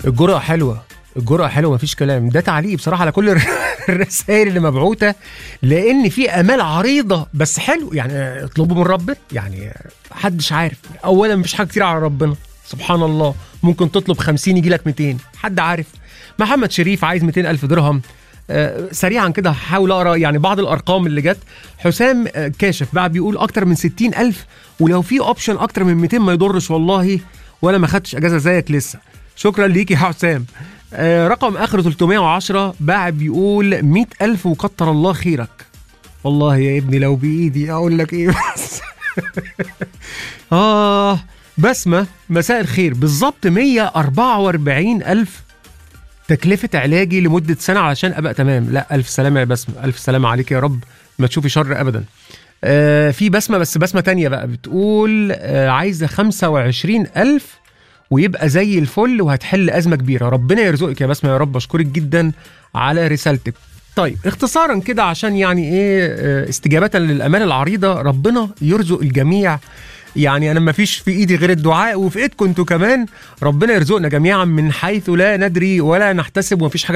الجرأة حلوة الجرأة حلوة مفيش كلام ده تعليق بصراحة على كل الر- الرسائل اللي مبعوثة لأن في آمال عريضة بس حلو يعني اطلبوا من ربنا يعني محدش عارف أولا مفيش حاجة كتير على ربنا سبحان الله ممكن تطلب 50 يجي لك 200 حد عارف محمد شريف عايز 200 ألف درهم آه، سريعا كده هحاول اقرا يعني بعض الارقام اللي جت حسام آه، كاشف بقى بيقول اكتر من 60 الف ولو في اوبشن اكتر من 200 ما يضرش والله وانا ما خدتش اجازه زيك لسه شكرا ليك يا حسام آه، رقم اخر 310 باع بيقول 100 الف وكتر الله خيرك والله يا ابني لو بايدي اقول لك ايه بس اه بسمه مساء الخير بالظبط 144 الف تكلفة علاجي لمدة سنة علشان أبقى تمام لا ألف سلامة يا بسمة ألف سلامة عليك يا رب ما تشوفي شر أبدا آه في بسمة بس بسمة تانية بقى بتقول آه عايزة خمسة وعشرين ألف ويبقى زي الفل وهتحل أزمة كبيرة ربنا يرزقك يا بسمة يا رب أشكرك جدا على رسالتك طيب اختصارا كده عشان يعني ايه آه، استجابة للأمال العريضة ربنا يرزق الجميع يعني انا ما فيش في ايدي غير الدعاء وفي ايدكم انتوا كمان ربنا يرزقنا جميعا من حيث لا ندري ولا نحتسب ومفيش حاجه